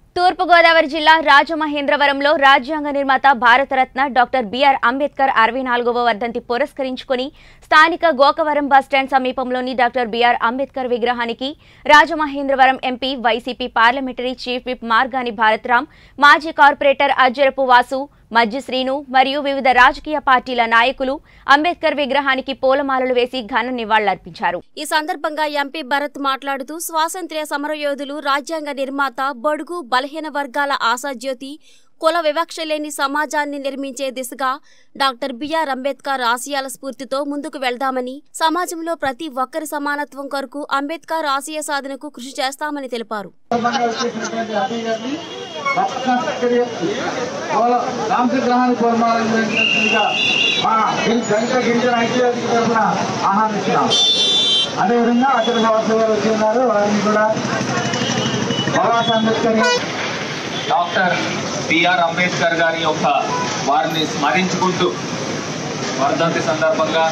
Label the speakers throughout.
Speaker 1: తూర్పుగోదావరి జిల్లా రాజమహేంద్రవరంలో రాజ్యాంగ నిర్మాత భారతరత్న డాక్టర్ బిఆర్ అంబేద్కర్ అరవై నాలుగవ వర్ధంతి పురస్కరించుకుని స్థానిక గోకవరం బస్టాండ్ సమీపంలోని డాక్టర్ బిఆర్ అంబేద్కర్ విగ్రహానికి Rajamahendravaram MP YCP parliamentary chief whip Margani Bharat Ram మాజీ కార్పొరేటర్ అజ్జరపు వాసు మజ్జి శ్రీను మరియు వివిధ రాజకీయ పార్టీల నాయకులు అంబేద్కర్ విగ్రహానికి పూలమాలలు వేసి ఘన నివాళులర్పించారు
Speaker 2: ఈ సందర్భంగా ఎంపీ భరత్ మాట్లాడుతూ స్వాతంత్ర్య సమరయోధులు రాజ్యాంగ నిర్మాత బడుగు బలహీన వర్గాల ఆశాజ్యోతి కుల వివక్ష లేని సమాజాన్ని నిర్మించే దిశగా డాక్టర్ బిఆర్ అంబేద్కర్ ఆశయాల స్ఫూర్తితో ముందుకు వెళ్దామని సమాజంలో ప్రతి ఒక్కరి సమానత్వం కొరకు అంబేద్కర్ ఆశయ సాధనకు కృషి చేస్తామని తెలిపారు
Speaker 3: సందర్భంగా వచ్చేసినటువంటి అభయ గారిని తప్పక సత్కరించి కేవలం రామచంద్రహాన్ని కోరమాలిగా మా గిరి- దళిత గిరిజన ఐక్యవేదిక తరఫున ఆహ్వానిస్తున్నాం అదేవిధంగా అక్కడ బాబు గారు వచ్చి ఉన్నారు వారిని కూడా బాబాసాహెబ్ అంబేద్కర్
Speaker 4: డాక్టర్ బిఆర్ అంబేద్కర్ గారి యొక్క వారిని స్మరించుకుంటూ వర్ధంతి సందర్భంగా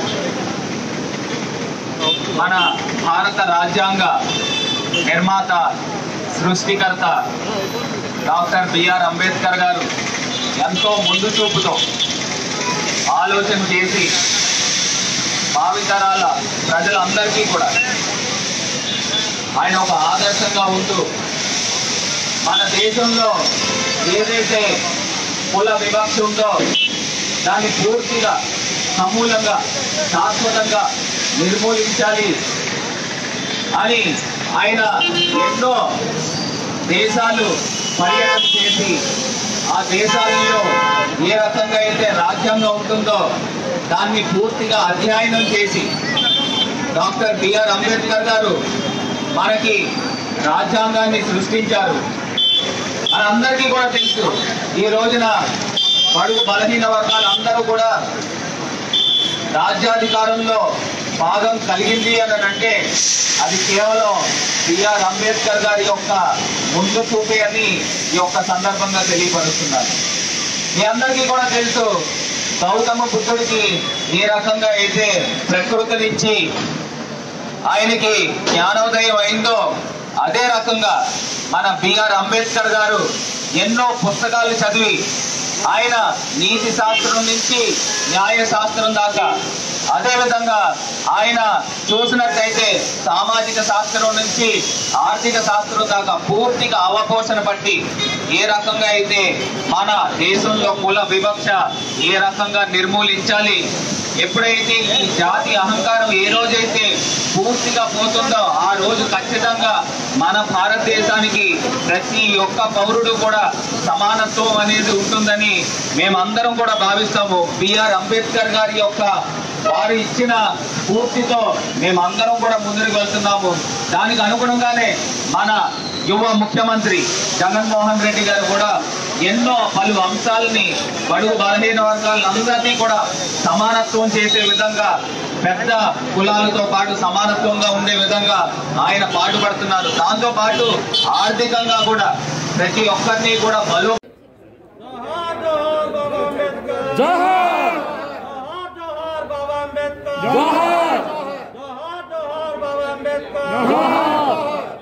Speaker 4: మన భారత రాజ్యాంగ నిర్మాత సృష్టికర్త డాక్టర్ బిఆర్ అంబేద్కర్ గారు ఎంతో ముందు చూపుతో ఆలోచన చేసి భావితరాల ప్రజలందరికీ కూడా ఆయన ఒక ఆదర్శంగా ఉంటూ మన దేశంలో ఏదైతే కుల వివక్ష ఉందో దాన్ని పూర్తిగా సమూలంగా శాశ్వతంగా నిర్మూలించాలి అని ఆయన ఎన్నో దేశాలు పర్యటన చేసి ఆ దేశాలలో ఏ రకంగా అయితే రాజ్యాంగం ఉంటుందో దాన్ని పూర్తిగా అధ్యయనం చేసి డాక్టర్ బిఆర్ అంబేద్కర్ గారు మనకి రాజ్యాంగాన్ని సృష్టించారు మనందరికీ కూడా తెలుసు ఈ రోజున బడుగు బలహీన వర్గాలు అందరూ కూడా రాజ్యాధికారంలో భాగం కలిగింది అని అంటే అది కేవలం బిఆర్ అంబేద్కర్ గారి యొక్క ముందు చూపే అని ఈ యొక్క సందర్భంగా తెలియపరుస్తున్నారు మీ అందరికీ కూడా తెలుసు గౌతమ బుద్ధుడికి ఏ రకంగా అయితే ప్రకృతినిచ్చి ఆయనకి జ్ఞానోదయం అయిందో అదే రకంగా మన బిఆర్ అంబేద్కర్ గారు ఎన్నో పుస్తకాలు చదివి ఆయన నీతి శాస్త్రం నుంచి న్యాయ శాస్త్రం దాకా అదేవిధంగా ఆయన చూసినట్టయితే సామాజిక శాస్త్రం నుంచి ఆర్థిక శాస్త్రం దాకా పూర్తిగా అవపోషణ పట్టి ఏ రకంగా అయితే మన దేశంలో కుల వివక్ష ఏ రకంగా నిర్మూలించాలి ఎప్పుడైతే ఈ జాతి అహంకారం ఏ రోజైతే పూర్తిగా పోతుందో ఆ రోజు ఖచ్చితంగా మన భారతదేశానికి ప్రతి ఒక్క పౌరుడు కూడా సమానత్వం అనేది ఉంటుందని మేమందరం కూడా భావిస్తాము బిఆర్ అంబేద్కర్ గారి యొక్క వారు ఇచ్చిన స్ఫూర్తితో మేమందరం కూడా ముందుకు వెళ్తున్నాము దానికి అనుగుణంగానే మన యువ ముఖ్యమంత్రి జగన్మోహన్ రెడ్డి గారు కూడా ఎన్నో పలు అంశాలని బడుగు బలహీన వర్గాలందరినీ కూడా సమానత్వం చేసే విధంగా పెద్ద కులాలతో పాటు సమానత్వంగా ఉండే విధంగా ఆయన పాటుపడుతున్నారు దాంతో పాటు ఆర్థికంగా కూడా ప్రతి ఒక్కరిని కూడా బలో